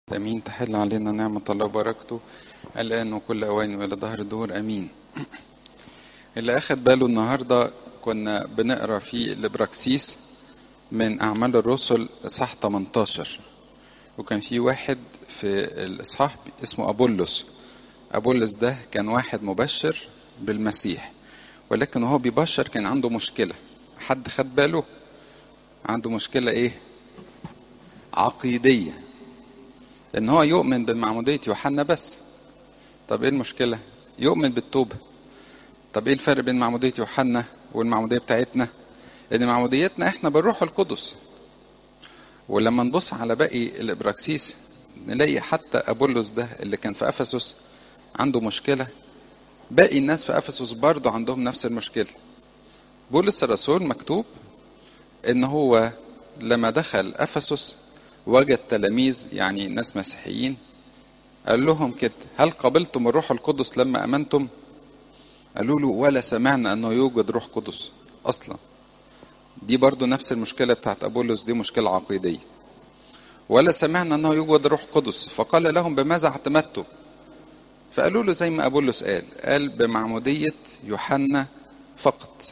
امين تحل علينا نعمة الله وبركته الآن وكل أوان وإلى ظهر الدهور أمين اللي أخد باله النهاردة كنا بنقرا في الإبراكسيس من أعمال الرسل إصحاح 18 وكان في واحد في الإصحاح اسمه أبولس أبولس ده كان واحد مبشر بالمسيح ولكن وهو بيبشر كان عنده مشكلة حد خد باله عنده مشكلة إيه عقيدية ان هو يؤمن بمعمودية يوحنا بس طب ايه المشكلة يؤمن بالتوبة طب ايه الفرق بين معمودية يوحنا والمعمودية بتاعتنا ان معموديتنا احنا بالروح القدس ولما نبص على باقي الابراكسيس نلاقي حتى ابولس ده اللي كان في افسس عنده مشكلة باقي الناس في افسس برضه عندهم نفس المشكلة بولس الرسول مكتوب ان هو لما دخل افسس وجد تلاميذ يعني ناس مسيحيين قال لهم كده هل قبلتم الروح القدس لما امنتم قالوا له ولا سمعنا انه يوجد روح قدس اصلا دي برضو نفس المشكله بتاعت ابولس دي مشكله عقيديه ولا سمعنا انه يوجد روح قدس فقال لهم بماذا اعتمدتم فقالوا له زي ما ابولس قال قال بمعموديه يوحنا فقط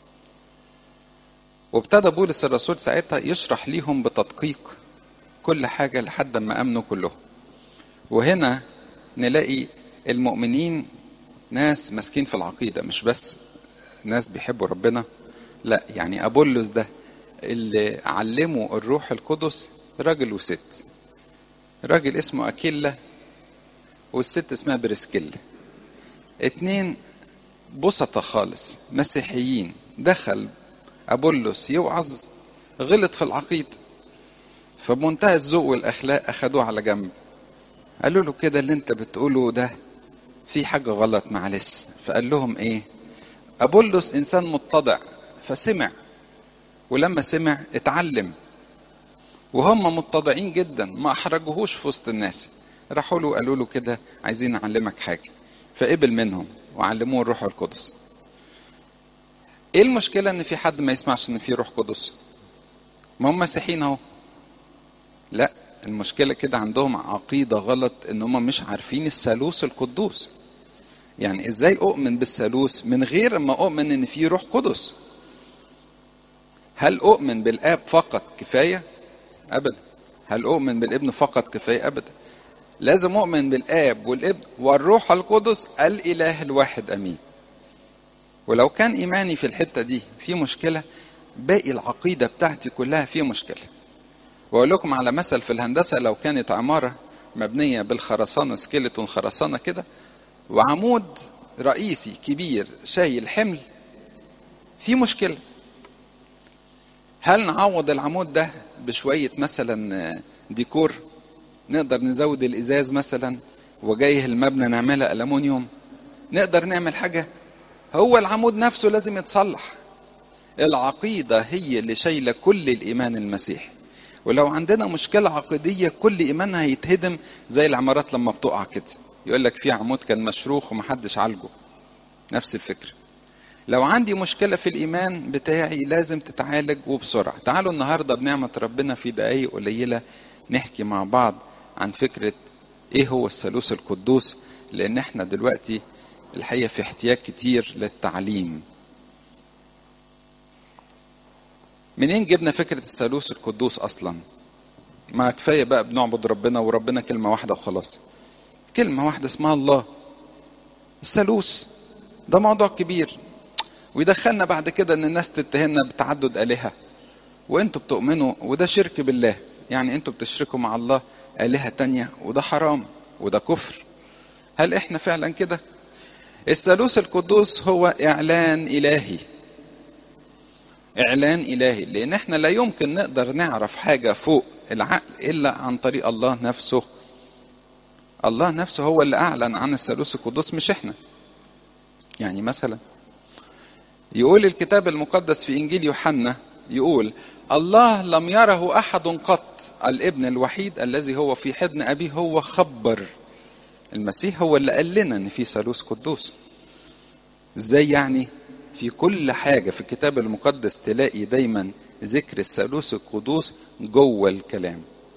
وابتدى بولس الرسول ساعتها يشرح ليهم بتدقيق كل حاجة لحد ما أمنوا كلهم وهنا نلاقي المؤمنين ناس ماسكين في العقيدة مش بس ناس بيحبوا ربنا لا يعني أبولس ده اللي علمه الروح القدس راجل وست راجل اسمه أكيلا والست اسمها بريسكيلا اتنين بسطة خالص مسيحيين دخل أبولس يوعظ غلط في العقيدة فبمنتهى الذوق والأخلاق أخدوه على جنب قالوا له كده اللي انت بتقوله ده في حاجة غلط معلش فقال لهم ايه أبولس إنسان متضع فسمع ولما سمع اتعلم وهم متضعين جدا ما أحرجوهوش في وسط الناس راحوا له قالوا له كده عايزين نعلمك حاجة فقبل منهم وعلموه الروح القدس ايه المشكلة ان في حد ما يسمعش ان في روح قدس ما هم مسيحيين اهو لا المشكلة كده عندهم عقيدة غلط ان هم مش عارفين الثالوث القدوس يعني ازاي اؤمن بالثالوث من غير ما اؤمن ان في روح قدس هل اؤمن بالاب فقط كفاية ابدا هل اؤمن بالابن فقط كفاية ابدا لازم اؤمن بالاب والابن والروح القدس الاله الواحد امين ولو كان ايماني في الحتة دي في مشكلة باقي العقيدة بتاعتي كلها في مشكلة واقول لكم على مثل في الهندسه لو كانت عماره مبنيه بالخرسانه سكيلتون خرسانه كده وعمود رئيسي كبير شايل حمل في مشكله هل نعوض العمود ده بشويه مثلا ديكور نقدر نزود الازاز مثلا وجايه المبنى نعملها الومنيوم نقدر نعمل حاجه هو العمود نفسه لازم يتصلح العقيده هي اللي شايله كل الايمان المسيحي ولو عندنا مشكلة عقيدية كل إيمانها هيتهدم زي العمارات لما بتقع كده يقول لك في عمود كان مشروخ ومحدش عالجه نفس الفكرة لو عندي مشكلة في الإيمان بتاعي لازم تتعالج وبسرعة تعالوا النهاردة بنعمة ربنا في دقايق قليلة نحكي مع بعض عن فكرة إيه هو الثالوث القدوس لأن إحنا دلوقتي الحقيقة في احتياج كتير للتعليم منين جبنا فكرة الثالوث القدوس أصلا؟ ما كفاية بقى بنعبد ربنا وربنا كلمة واحدة وخلاص. كلمة واحدة اسمها الله. الثالوث ده موضوع كبير ويدخلنا بعد كده إن الناس تتهمنا بتعدد آلهة. وأنتوا بتؤمنوا وده شرك بالله، يعني أنتوا بتشركوا مع الله آلهة تانية وده حرام وده كفر. هل إحنا فعلا كده؟ الثالوث القدوس هو إعلان إلهي اعلان الهي لان احنا لا يمكن نقدر نعرف حاجه فوق العقل الا عن طريق الله نفسه الله نفسه هو اللي اعلن عن الثالوث القدوس مش احنا يعني مثلا يقول الكتاب المقدس في انجيل يوحنا يقول الله لم يره احد قط الابن الوحيد الذي هو في حضن ابيه هو خبر المسيح هو اللي قال لنا ان في ثالوث قدوس ازاي يعني في كل حاجة في الكتاب المقدس تلاقي دايما ذكر الثالوث القدوس جوه الكلام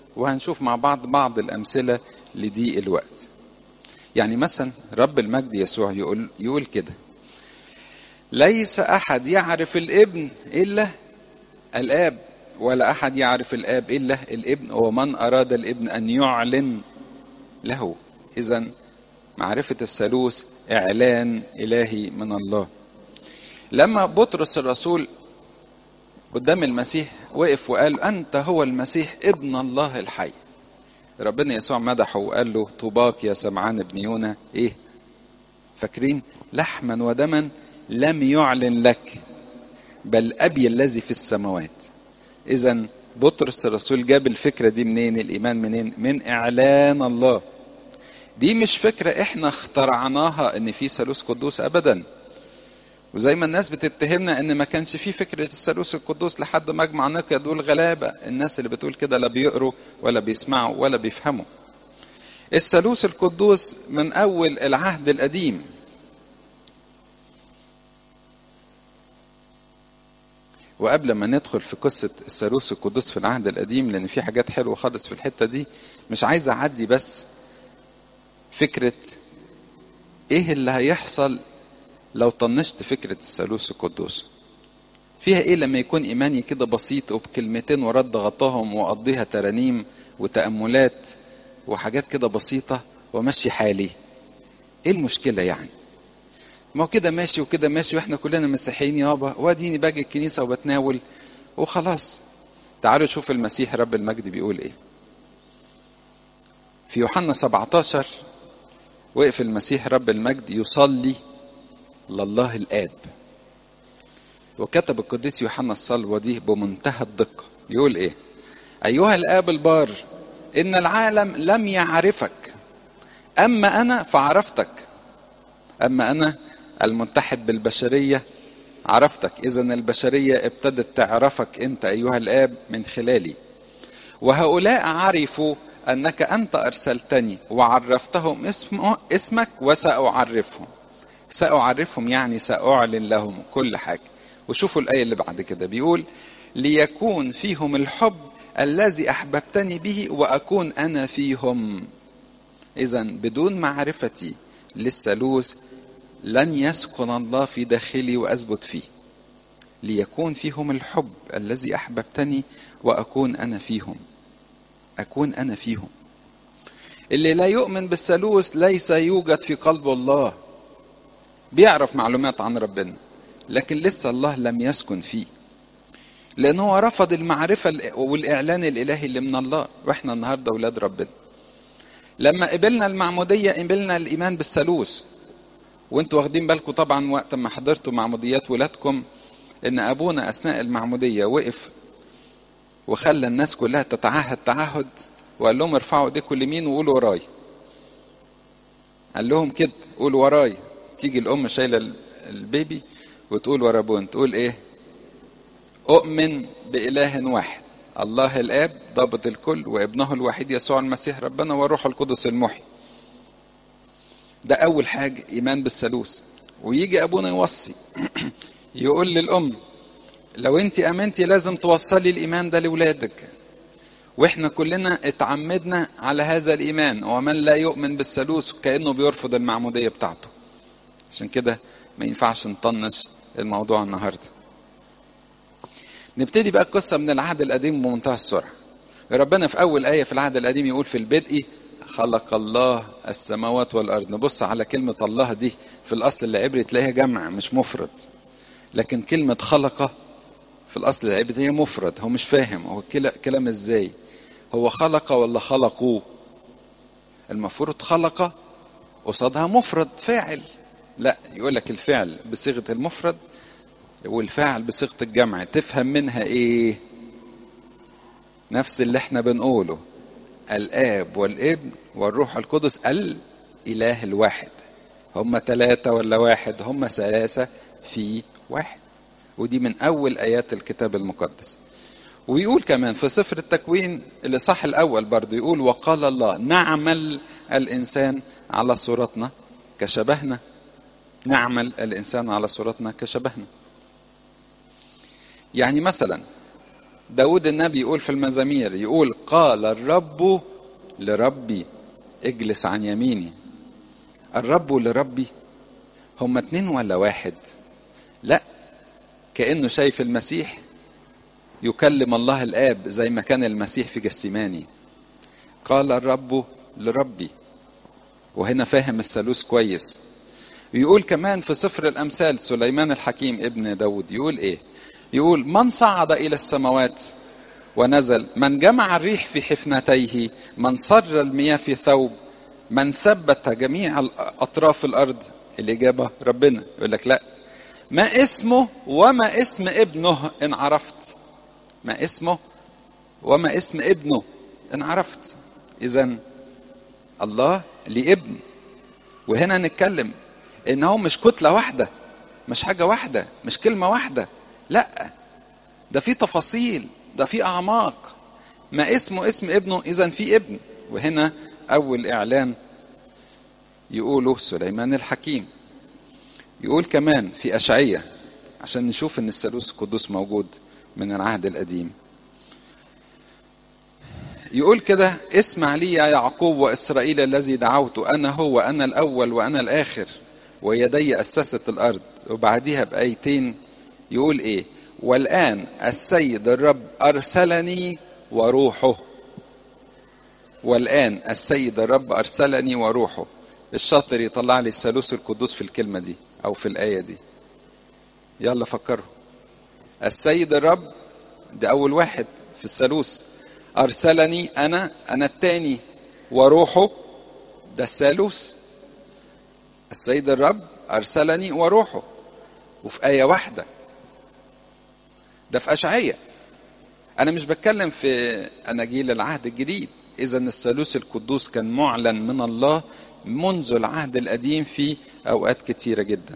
وهنشوف مع بعض بعض الأمثلة لدي الوقت يعني مثلا رب المجد يسوع يقول, يقول كده ليس أحد يعرف الابن إلا الآب ولا أحد يعرف الآب إلا الابن ومن أراد الابن أن يعلن له إذا معرفة الثالوث إعلان إلهي من الله لما بطرس الرسول قدام المسيح وقف وقال أنت هو المسيح ابن الله الحي ربنا يسوع مدحه وقال له طوباك يا سمعان ابن يونا إيه فاكرين لحما ودما لم يعلن لك بل أبي الذي في السماوات إذا بطرس الرسول جاب الفكرة دي منين الإيمان منين من إعلان الله دي مش فكرة إحنا اخترعناها إن في ثالوث قدوس أبدا وزي ما الناس بتتهمنا ان ما كانش في فكره الثالوث القدوس لحد مجمع نقيا دول غلابه الناس اللي بتقول كده لا بيقروا ولا بيسمعوا ولا بيفهموا الثالوث القدوس من اول العهد القديم وقبل ما ندخل في قصة الثالوث القدوس في العهد القديم لأن في حاجات حلوة خالص في الحتة دي مش عايز أعدي بس فكرة إيه اللي هيحصل لو طنشت فكرة الثالوث القدوس فيها ايه لما يكون ايماني كده بسيط وبكلمتين ورد غطاهم واقضيها ترانيم وتأملات وحاجات كده بسيطة ومشي حالي ايه المشكلة يعني ما هو كده ماشي وكده ماشي واحنا كلنا مسيحيين يابا واديني باجي الكنيسة وبتناول وخلاص تعالوا شوف المسيح رب المجد بيقول ايه في يوحنا 17 وقف المسيح رب المجد يصلي لله الآب وكتب القديس يوحنا الصلوة دي بمنتهى الدقة يقول إيه أيها الآب البار إن العالم لم يعرفك أما أنا فعرفتك أما أنا المتحد بالبشرية عرفتك إذا البشرية ابتدت تعرفك أنت أيها الآب من خلالي وهؤلاء عرفوا أنك أنت أرسلتني وعرفتهم اسم اسمك وسأعرفهم سأعرفهم يعني سأعلن لهم كل حاجة وشوفوا الآية اللي بعد كده بيقول ليكون فيهم الحب الذي أحببتني به وأكون أنا فيهم إذا بدون معرفتي للثالوث لن يسكن الله في داخلي وأثبت فيه ليكون فيهم الحب الذي أحببتني وأكون أنا فيهم أكون أنا فيهم اللي لا يؤمن بالثالوث ليس يوجد في قلب الله بيعرف معلومات عن ربنا لكن لسه الله لم يسكن فيه لأنه هو رفض المعرفة والإعلان الإلهي اللي من الله وإحنا النهاردة أولاد ربنا لما قبلنا المعمودية قبلنا الإيمان بالثالوث وانتوا واخدين بالكم طبعا وقت ما حضرتوا معموديات ولادكم ان ابونا اثناء المعمودية وقف وخلى الناس كلها تتعهد تعهد وقال لهم ارفعوا ايديكم اليمين وقولوا وراي قال لهم كده قولوا وراي تيجي الام شايله البيبي وتقول ورا ابونا تقول ايه اؤمن باله واحد الله الاب ضابط الكل وابنه الوحيد يسوع المسيح ربنا والروح القدس المحيي ده اول حاجه ايمان بالثالوث ويجي ابونا يوصي يقول للام لو انت امنتي لازم توصلي الايمان ده لاولادك واحنا كلنا اتعمدنا على هذا الايمان ومن لا يؤمن بالثالوث كانه بيرفض المعموديه بتاعته عشان كده ما ينفعش نطنش الموضوع النهارده نبتدي بقى القصه من العهد القديم بمنتهى السرعه ربنا في اول ايه في العهد القديم يقول في البدء خلق الله السماوات والارض نبص على كلمه الله دي في الاصل العبري تلاقيها جمع مش مفرد لكن كلمه خلق في الاصل العبري هي مفرد هو مش فاهم هو كلام ازاي هو خلق ولا خلقوا المفروض خلق قصادها مفرد فاعل لا يقول لك الفعل بصيغه المفرد والفاعل بصيغه الجمع تفهم منها ايه نفس اللي احنا بنقوله الاب والابن والروح القدس الاله الواحد هم ثلاثة ولا واحد هم ثلاثة في واحد ودي من أول آيات الكتاب المقدس ويقول كمان في سفر التكوين الإصحاح الأول برضه يقول وقال الله نعمل الإنسان على صورتنا كشبهنا نعمل الإنسان على صورتنا كشبهنا يعني مثلا داود النبي يقول في المزامير يقول قال الرب لربي اجلس عن يميني الرب لربي هما اتنين ولا واحد لا كأنه شايف المسيح يكلم الله الآب زي ما كان المسيح في جسيماني قال الرب لربي وهنا فاهم الثالوث كويس يقول كمان في سفر الأمثال سليمان الحكيم ابن داود يقول إيه يقول من صعد إلى السماوات ونزل من جمع الريح في حفنتيه من صر المياه في ثوب من ثبت جميع أطراف الأرض الإجابة ربنا يقول لك لا ما اسمه وما اسم ابنه إن عرفت ما اسمه وما اسم ابنه إن عرفت إذا الله ليه ابن وهنا نتكلم إن هو مش كتلة واحدة مش حاجة واحدة مش كلمة واحدة لا ده في تفاصيل ده في أعماق ما اسمه اسم ابنه إذا في ابن وهنا أول إعلان يقوله سليمان الحكيم يقول كمان في أشعية عشان نشوف إن الثالوث القدوس موجود من العهد القديم يقول كده اسمع لي يا يعقوب وإسرائيل الذي دعوت أنا هو أنا الأول وأنا الآخر ويدي أسست الأرض وبعديها بآيتين يقول إيه والآن السيد الرب أرسلني وروحه والآن السيد الرب أرسلني وروحه الشاطر يطلع لي الثالوث القدوس في الكلمة دي أو في الآية دي يلا فكروا السيد الرب ده أول واحد في الثالوث أرسلني أنا أنا التاني وروحه ده الثالوث السيد الرب أرسلني وروحه وفي آية واحدة ده في أشعية أنا مش بتكلم في أناجيل العهد الجديد إذا الثالوث القدوس كان معلن من الله منذ العهد القديم في أوقات كتيرة جدا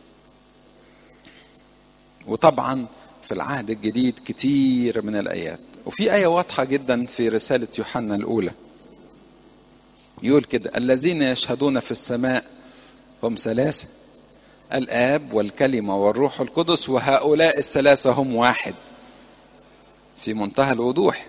وطبعا في العهد الجديد كتير من الآيات وفي آية واضحة جدا في رسالة يوحنا الأولى يقول كده الذين يشهدون في السماء هم ثلاثة الآب والكلمة والروح القدس وهؤلاء الثلاثة هم واحد في منتهى الوضوح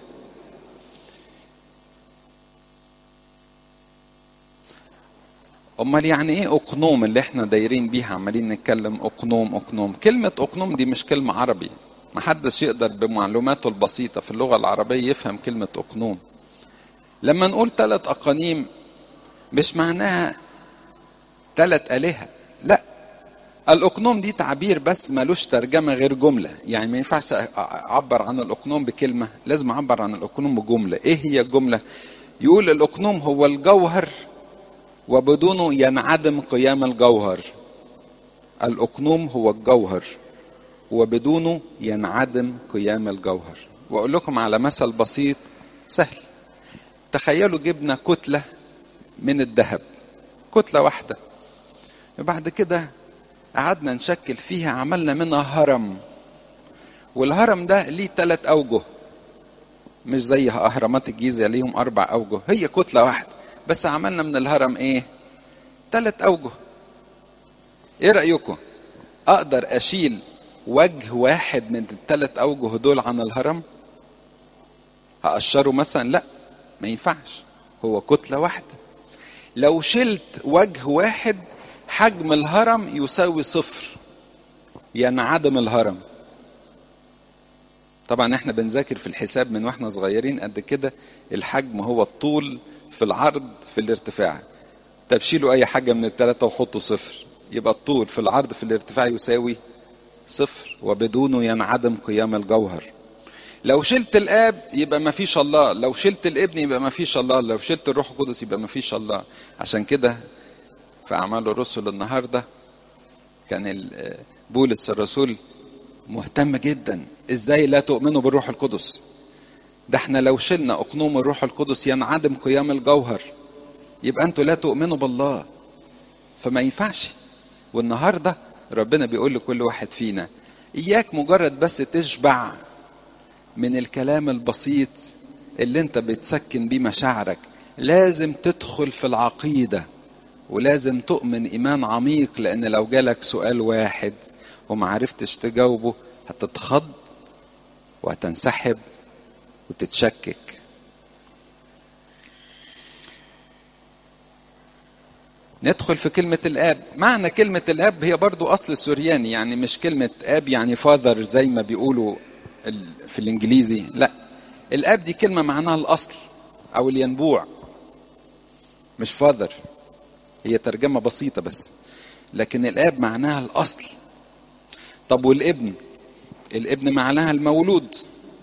امال يعني ايه اقنوم اللي احنا دايرين بيها عمالين نتكلم اقنوم اقنوم كلمة اقنوم دي مش كلمة عربي محدش يقدر بمعلوماته البسيطة في اللغة العربية يفهم كلمة اقنوم لما نقول ثلاث اقانيم مش معناها ثلاث آلهة لا الأقنوم دي تعبير بس ملوش ترجمة غير جملة يعني ما ينفعش أعبر عن الأقنوم بكلمة لازم أعبر عن الأقنوم بجملة إيه هي الجملة يقول الأقنوم هو الجوهر وبدونه ينعدم قيام الجوهر الأقنوم هو الجوهر وبدونه ينعدم قيام الجوهر وأقول لكم على مثل بسيط سهل تخيلوا جبنا كتلة من الذهب كتلة واحدة بعد كده قعدنا نشكل فيها عملنا منها هرم والهرم ده ليه ثلاث أوجه مش زي أهرامات الجيزة ليهم أربع أوجه هي كتلة واحدة بس عملنا من الهرم إيه ثلاث أوجه إيه رأيكم أقدر أشيل وجه واحد من الثلاث أوجه دول عن الهرم هقشره مثلا لا ما ينفعش هو كتلة واحدة لو شلت وجه واحد حجم الهرم يساوي صفر ينعدم الهرم طبعا احنا بنذاكر في الحساب من واحنا صغيرين قد كده الحجم هو الطول في العرض في الارتفاع طب شيلوا اي حاجه من الثلاثه وحطوا صفر يبقى الطول في العرض في الارتفاع يساوي صفر وبدونه ينعدم قيام الجوهر لو شلت الاب يبقى ما فيش الله لو شلت الابن يبقى ما فيش الله لو شلت الروح القدس يبقى ما فيش الله عشان كده في اعمال الرسل النهارده كان بولس الرسول مهتم جدا ازاي لا تؤمنوا بالروح القدس ده احنا لو شلنا اقنوم الروح القدس ينعدم قيام الجوهر يبقى انتوا لا تؤمنوا بالله فما ينفعش والنهارده ربنا بيقول لكل واحد فينا اياك مجرد بس تشبع من الكلام البسيط اللي انت بتسكن بيه مشاعرك لازم تدخل في العقيده ولازم تؤمن ايمان عميق لان لو جالك سؤال واحد وما عرفتش تجاوبه هتتخض وهتنسحب وتتشكك ندخل في كلمة الآب معنى كلمة الآب هي برضو أصل سورياني يعني مش كلمة آب يعني فاذر زي ما بيقولوا في الإنجليزي لا الآب دي كلمة معناها الأصل أو الينبوع مش فاذر هي ترجمة بسيطة بس لكن الآب معناها الأصل طب والابن الابن معناها المولود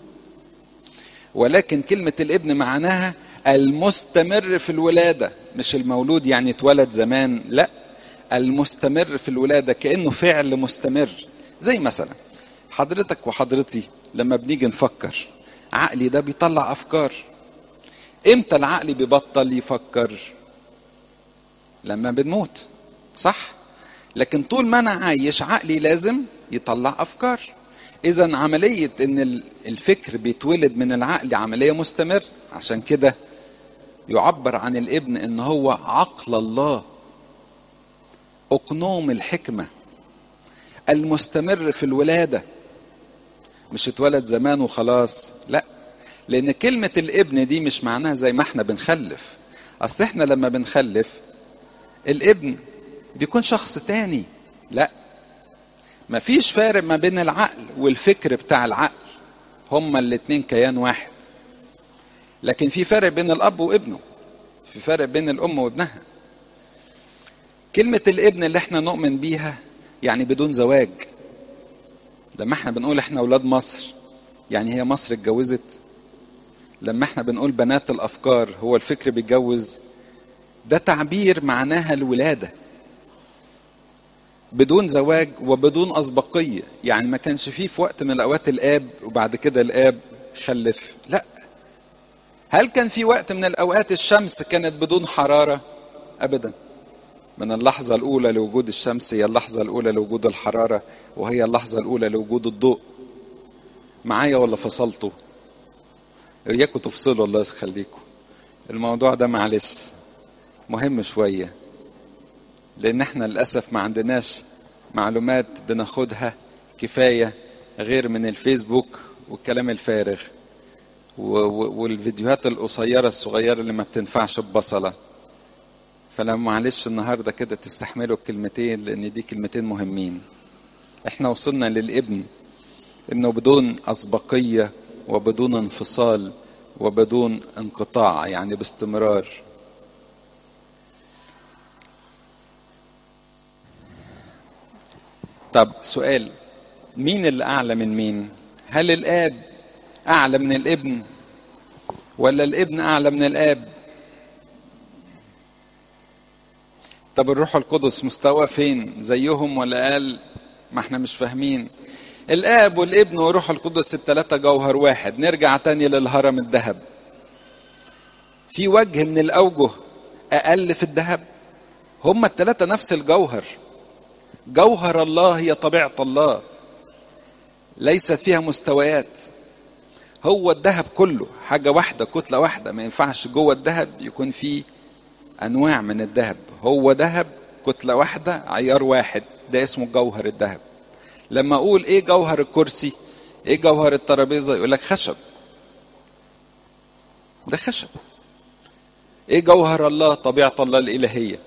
ولكن كلمة الابن معناها المستمر في الولادة مش المولود يعني اتولد زمان لا المستمر في الولادة كأنه فعل مستمر زي مثلا حضرتك وحضرتي لما بنيجي نفكر عقلي ده بيطلع أفكار امتى العقل بيبطل يفكر لما بنموت صح لكن طول ما انا عايش عقلي لازم يطلع افكار اذا عمليه ان الفكر بيتولد من العقل عمليه مستمر عشان كده يعبر عن الابن ان هو عقل الله اقنوم الحكمه المستمر في الولاده مش اتولد زمان وخلاص لا لان كلمه الابن دي مش معناها زي ما احنا بنخلف اصل احنا لما بنخلف الابن بيكون شخص تاني لا مفيش فارق ما بين العقل والفكر بتاع العقل هما الاتنين كيان واحد لكن في فرق بين الاب وابنه في فرق بين الام وابنها كلمة الابن اللي احنا نؤمن بيها يعني بدون زواج لما احنا بنقول احنا اولاد مصر يعني هي مصر اتجوزت لما احنا بنقول بنات الافكار هو الفكر بيتجوز ده تعبير معناها الولاده بدون زواج وبدون أسبقية يعني ما كانش فيه في وقت من الأوقات الآب وبعد كده الآب خلف لا هل كان في وقت من الأوقات الشمس كانت بدون حرارة أبدا من اللحظة الأولى لوجود الشمس هي اللحظة الأولى لوجود الحرارة وهي اللحظة الأولى لوجود الضوء معايا ولا فصلتوا إياكم تفصلوا الله يخليكم الموضوع ده معلش مهم شويه لان احنا للاسف ما عندناش معلومات بناخدها كفايه غير من الفيسبوك والكلام الفارغ والفيديوهات القصيره الصغيره اللي ما بتنفعش ببصله فلما معلش النهارده كده تستحملوا الكلمتين لان دي كلمتين مهمين احنا وصلنا للابن انه بدون اسبقيه وبدون انفصال وبدون انقطاع يعني باستمرار طب سؤال مين اللي اعلى من مين هل الاب اعلى من الابن ولا الابن اعلى من الاب طب الروح القدس مستوى فين زيهم ولا قال ما احنا مش فاهمين الاب والابن والروح القدس الثلاثه جوهر واحد نرجع تاني للهرم الذهب في وجه من الاوجه اقل في الذهب هما الثلاثه نفس الجوهر جوهر الله هي طبيعة الله ليست فيها مستويات هو الذهب كله حاجة واحدة كتلة واحدة ما ينفعش جوه الذهب يكون فيه أنواع من الذهب هو ذهب كتلة واحدة عيار واحد ده اسمه جوهر الذهب لما أقول إيه جوهر الكرسي إيه جوهر الترابيزة يقول لك خشب ده خشب إيه جوهر الله طبيعة الله الإلهية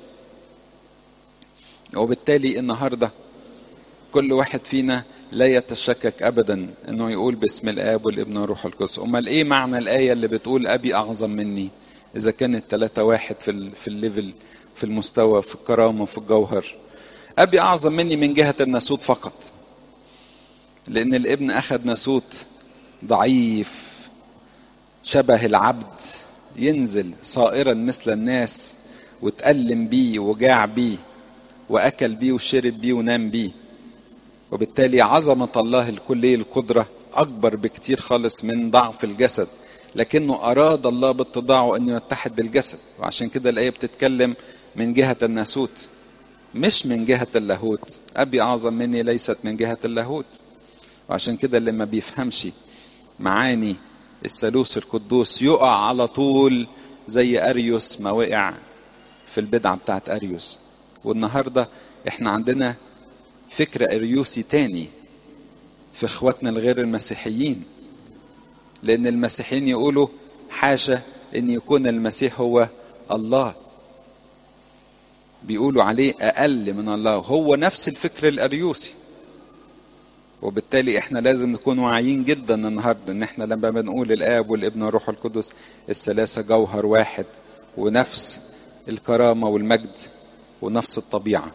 وبالتالي النهارده كل واحد فينا لا يتشكك ابدا انه يقول باسم الاب والابن والروح القدس امال ايه معنى الايه اللي بتقول ابي اعظم مني اذا كانت ثلاثة واحد في ال في الليفل في المستوى في الكرامه في الجوهر ابي اعظم مني من جهه الناسوت فقط لان الابن اخذ ناسوت ضعيف شبه العبد ينزل صائرا مثل الناس وتألم بيه وجاع بيه واكل بيه وشرب بيه ونام بيه وبالتالي عظمه الله الكليه القدره اكبر بكتير خالص من ضعف الجسد لكنه اراد الله باتضاعه انه يتحد بالجسد وعشان كده الايه بتتكلم من جهه الناسوت مش من جهه اللاهوت ابي اعظم مني ليست من جهه اللاهوت وعشان كده اللي ما بيفهمش معاني الثالوث القدوس يقع على طول زي اريوس ما وقع في البدعه بتاعت اريوس والنهارده احنا عندنا فكر اريوسي تاني في اخواتنا الغير المسيحيين لأن المسيحيين يقولوا حاشا أن يكون المسيح هو الله بيقولوا عليه أقل من الله هو نفس الفكر الأريوسي وبالتالي احنا لازم نكون واعيين جدا النهارده ان احنا لما بنقول الاب والابن والروح القدس الثلاثه جوهر واحد ونفس الكرامه والمجد ونفس الطبيعه.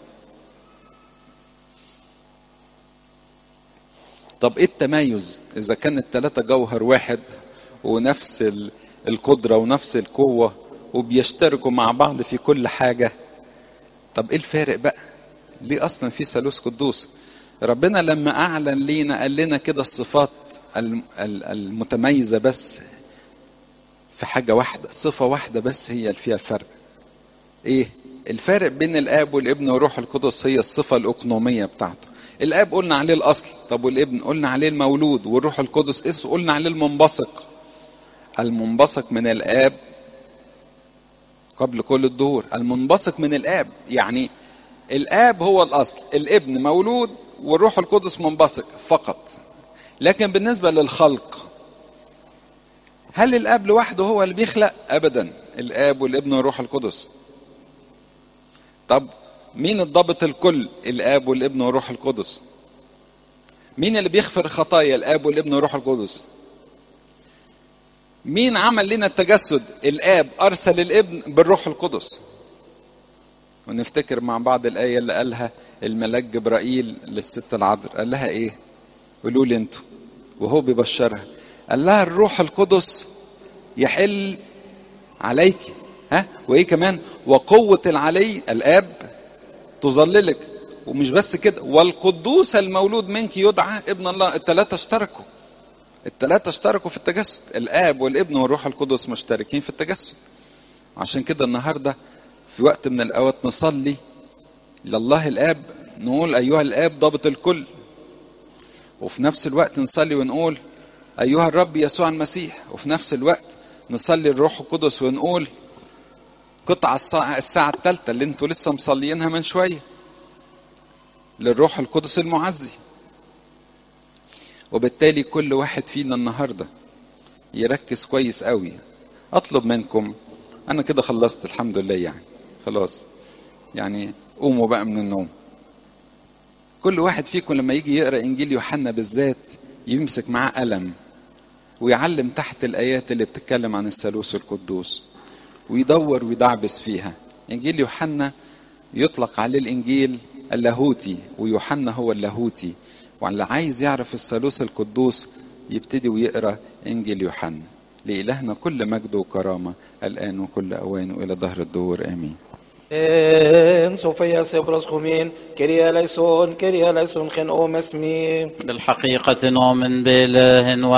طب ايه التميز اذا كان الثلاثه جوهر واحد ونفس القدره ونفس القوه وبيشتركوا مع بعض في كل حاجه طب ايه الفارق بقى؟ ليه اصلا في ثالوث قدوس؟ ربنا لما اعلن لينا قال لنا كده الصفات المتميزه بس في حاجه واحده صفه واحده بس هي اللي فيها الفرق ايه الفارق بين الاب والابن والروح القدس هي الصفه الاقنوميه بتاعته الاب قلنا عليه الاصل طب والابن قلنا عليه المولود والروح القدس اس قلنا عليه المنبثق المنبثق من الاب قبل كل الدهور المنبثق من الاب يعني الاب هو الاصل الابن مولود والروح القدس منبثق فقط لكن بالنسبه للخلق هل الاب لوحده هو اللي بيخلق ابدا الاب والابن والروح القدس طب مين الضابط الكل الاب والابن والروح القدس مين اللي بيغفر خطايا الاب والابن والروح القدس مين عمل لنا التجسد الاب ارسل الابن بالروح القدس ونفتكر مع بعض الآية اللي قالها الملاك جبرائيل للست العذراء قال لها إيه؟ قولوا لي أنتوا وهو بيبشرها قال لها الروح القدس يحل عليك ها وإيه كمان؟ وقوة العلي الآب تظللك ومش بس كده والقدوس المولود منك يدعى ابن الله الثلاثة اشتركوا الثلاثة اشتركوا في التجسد الآب والابن والروح القدس مشتركين في التجسد عشان كده النهارده في وقت من الأوقات نصلي لله الآب نقول أيها الآب ضابط الكل وفي نفس الوقت نصلي ونقول أيها الرب يسوع المسيح وفي نفس الوقت نصلي الروح القدس ونقول قطع الساعة, الساعة الثالثة اللي انتوا لسه مصليينها من شوية للروح القدس المعزي وبالتالي كل واحد فينا النهاردة يركز كويس قوي أطلب منكم أنا كده خلصت الحمد لله يعني خلاص يعني قوموا بقى من النوم كل واحد فيكم لما يجي يقرا انجيل يوحنا بالذات يمسك معاه قلم ويعلم تحت الايات اللي بتتكلم عن الثالوث القدوس ويدور ويدعبس فيها انجيل يوحنا يطلق عليه الانجيل اللاهوتي ويوحنا هو اللاهوتي واللي عايز يعرف الثالوث القدوس يبتدي ويقرا انجيل يوحنا لإلهنا كل مجد وكرامة الآن وكل أوان وإلى ظهر الدور آمين En Sofia Sebros Kumin, Kyria Lyson, Kyria Lyson, Chen Om Esmi. بالحقيقة نؤمن بإله